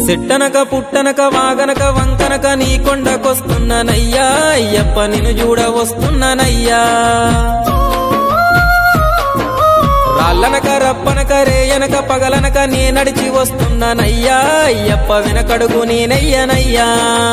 సెట్టనక పుట్టనక వాగనక వంకనక నీ కొండకొస్తున్నానయ్యా అయ్యప్ప నిన్ను చూడ వస్తున్నానయ్యా రాళ్ళనక రప్పనక రేయనక పగలనక నే నడిచి వస్తున్నానయ్యా అయ్యప్ప వెనకడుగు నేనయ్యనయ్యా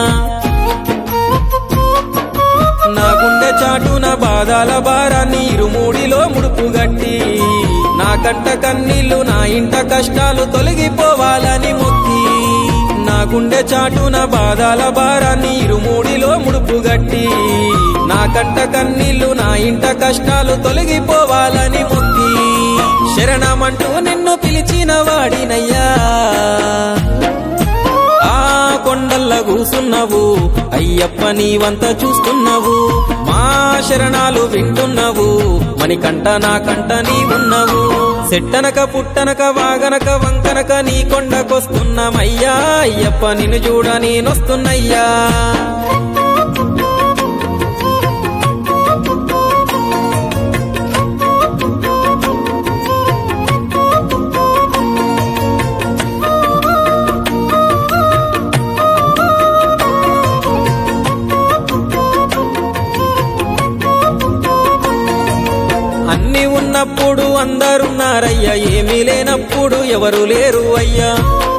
నా గుండె చాటున బాధాల భారాన్ని ఇరుమూడిలో ముడుపు గట్టి నా కంట కన్నీళ్లు నా ఇంట కష్టాలు తొలగిపోవాలని మొక్కి నా గుండె చాటున బాధాల భారాన్ని ఇరుమూడిలో ముడుపు గట్టి నా కంట కన్నీళ్లు నా ఇంట కష్టాలు తొలగిపోవాలని మొక్కి శరణమంటూ నిన్ను పిలిచిన వాడినయ్యా ఆ కొండల్ల కూసున్నావు అయ్యప్ప నీవంత చూస్తున్నావు మా శరణాలు వింటున్నావు మణికంట నా కంట నీవున్నావు సెట్టనక పుట్టనక వాగనక వంకనక నీ కొండకొస్తున్నామయ్యా అయ్యప్ప నిన్ను చూడ నేనొస్తున్నయ్యా అన్ని ఉన్నప్పుడు అందరున్నారయ్యా ఏమీ లేనప్పుడు ఎవరు లేరు అయ్యా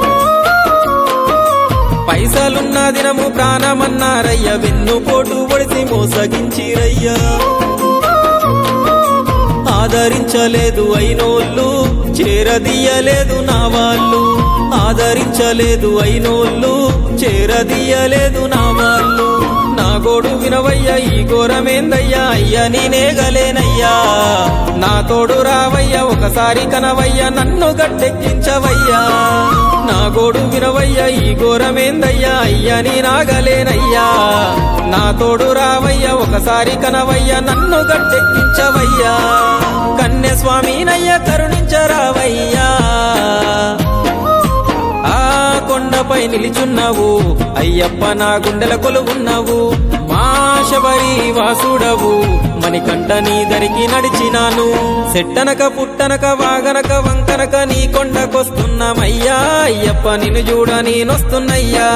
పైసలున్న దినము ప్రాణమన్నారయ్యా వెన్నుపోటు ఒడిసి మోసగించిరయ్యా ఆదరించలేదు అయినోళ్ళు చేరదీయలేదు నా వాళ్ళు ఆదరించలేదు అయినోళ్ళు చేరదీయలేదు నా వాళ్ళు నా గోడు వినవయ్యా ఈ ఘోరమేందయ్యా అయ్యా నేనేగలేనయ్యా నా తోడు రావయ్యా ఒకసారి కనవయ్యా నన్ను గట్టెక్కించవయ్యా నా గోడు వినవయ్యా ఈ ఘోరమేందయ్యా అయ్యా నేనాగలేనయ్యా నా తోడు రావయ్యా ఒకసారి కనవయ్యా నన్ను గట్టెక్కించవయ్యా కన్య స్వామినయ్య కరుణించరావయ్యా ఆ కొండపై నిలిచున్నావు అయ్యప్ప నా గుండెల కొలువున్నావు మా శబరి వాసుడవు మణికంఠ నీ దరికి నడిచినాను సెట్టనక పుట్టనక వాగనక వంకనక నీ కొండకొస్తున్నామయ్యా అయ్యప్ప నిన్ను చూడ నేనొస్తున్నయ్యా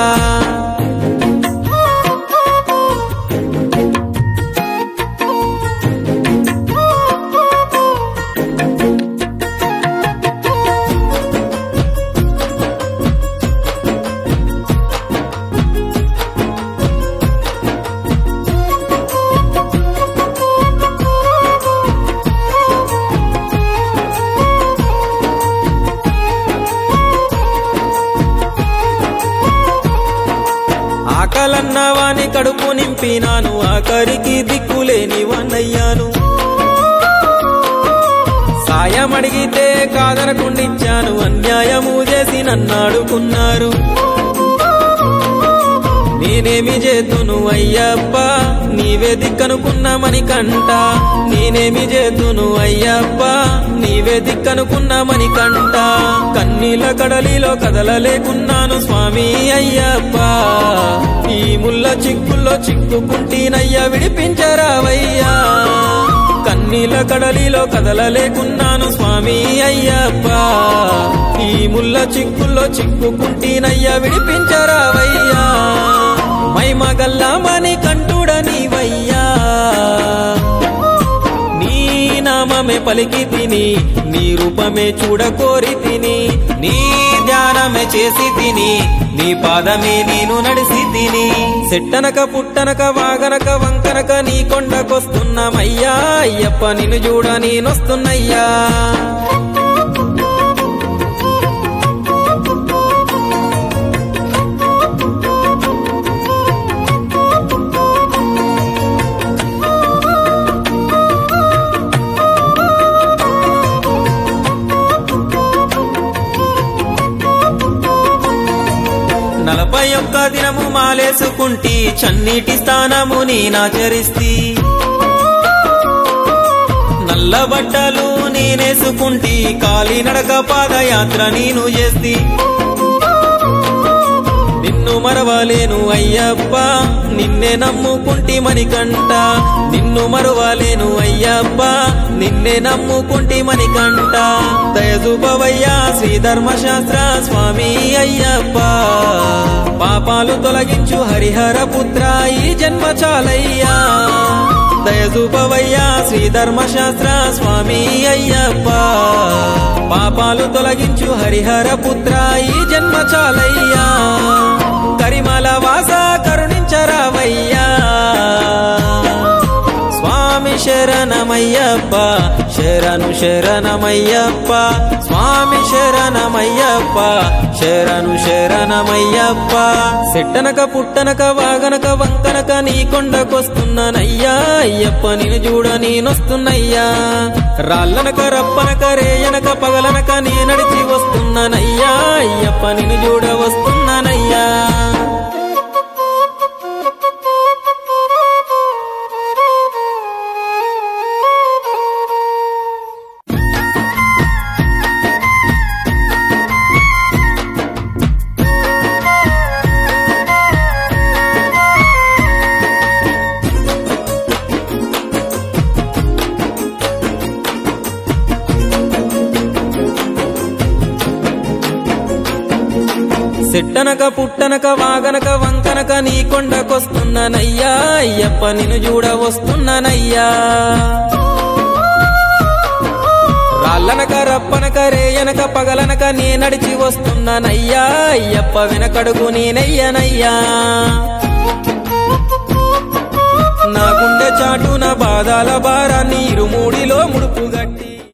ఆకలన్నవాని కడుపు నింపినాను ఆఖరికి దిక్కులేని వన్నయ్యాను సాయం అడిగితే కాదనకుండిచ్చాను అన్యాయము చేసి నన్నాడుకున్నారు నేనేమి చేతును అయ్యప్ప నీవే దిక్కనుకున్నామని కంట నేనేమి చేతును అయ్యప్ప నీవే దిక్కనుకున్నామని కంట కన్నీల కడలిలో కదలలేకున్నాను స్వామి అయ్యప్ప ఈ ముల్ల చిక్కుల్లో చిక్కుకుంటీనయ్యా విడిపించరావయ్యా కన్నీల కడలిలో కదలలేకున్నాను స్వామి అయ్యప్ప ఈ ముల్ల చిక్కుల్లో చిక్కుకుంటీనయ్యా విడిపించరావయ్యా మైమగల్లామని కంటుడనివయ్యా నీ నామమే పలికి తిని నీ రూపమే చూడకోరి తిని నీ ధ్యానమే చేసి తిని నీ పాదమే నేను నడిసి తిని సెట్టనక పుట్టనక వాగనక వంకనక నీ కొండకొస్తున్నామయ్యా అయ్యప్ప నిన్ను చూడ నేనొస్తున్నయ్యా నలభై ఒక్క దినము మాలేసుకుంటి చన్నీటి స్థానము నేనాచరిస్తి నల్ల బట్టలు నేనేసుకుంటి కాలినడక పాదయాత్ర నేను చేస్తి నిన్ను మరవలేను అయ్యప్ప నిన్నే నమ్ముకుంటి మణికంట నిన్ను మరవలేను అయ్యప్ప నిన్నే నమ్ముకుంటి మణికంట దయజుబవయ్యా శ్రీ ధర్మశాస్త్ర స్వామి అయ్యప్ప పాపాలు తొలగించు హరిహర పుత్ర ఈ జన్మ చాలయ్యా దయజూపవయ్యా శ్రీ ధర్మశాస్త్ర స్వామి అయ్యప్ప పాపాలు తొలగించు హరిహర పుత్ర ఈ జన్మ చాలయ్యా కరిమల వాస కరుణించరావయ్యా స్వామి శరణమయ్యప్ప శరణు శరణమయ్యప్ప స్వామి శరణమయ్యప్ప శరణు శరణమయ్యప్ప సెట్టనక పుట్టనక వాగనక వంకనక నీ కొండకొస్తున్నానయ్యా అయ్యప్ప నేను చూడ నేనొస్తున్నయ్యా రాళ్ళనక రప్పనక రేయనక పగలనక నే నడిచి వస్తున్నానయ్యా అయ్యప్ప నేను చూడ వస్తున్నానయ్యా సెట్టనక పుట్టనక వాగనక వంకనక నీ కొండకొస్తున్నానయ్యా అయ్యప్ప నిన్ను చూడ వస్తున్నానయ్యా రాళ్ళనక రప్పనక రేయనక పగలనక నే నడిచి వస్తున్నానయ్యా అయ్యప్ప వెనకడుగు నేనయ్యనయ్యా నా గుండె చాటు నా బాధాల భారాన్ని ఇరుమూడిలో ముడుపు గట్టి